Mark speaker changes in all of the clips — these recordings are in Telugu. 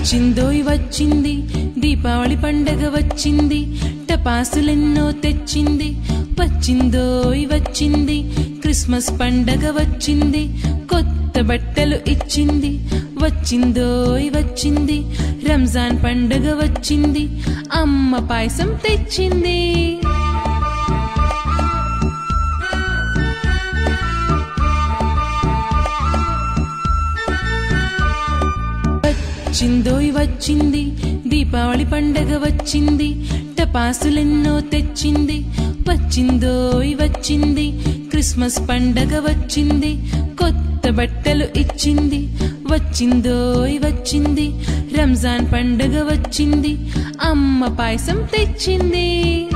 Speaker 1: వచ్చిందోయ్ వచ్చింది దీపావళి పండగ వచ్చింది టపాసులెన్నో తెచ్చింది వచ్చిందోయ్ వచ్చింది క్రిస్మస్ పండగ వచ్చింది కొత్త బట్టలు ఇచ్చింది వచ్చిందోయ్ వచ్చింది రంజాన్ పండగ వచ్చింది అమ్మ పాయసం తెచ్చింది వచ్చిందోయ్ వచ్చింది దీపావళి పండగ వచ్చింది టపాసులెన్నో తెచ్చింది వచ్చిందోయ్ వచ్చింది క్రిస్మస్ పండగ వచ్చింది కొత్త బట్టలు ఇచ్చింది వచ్చిందోయ్ వచ్చింది రంజాన్ పండగ వచ్చింది అమ్మ పాయసం తెచ్చింది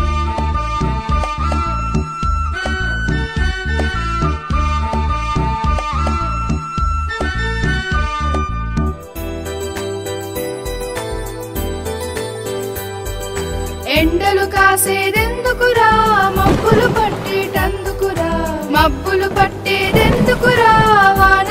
Speaker 2: ఎండలు కాసేదెందుకురా మబ్బులు పట్టేటందుకురా మబ్బులు పట్టేదెందుకురా వాన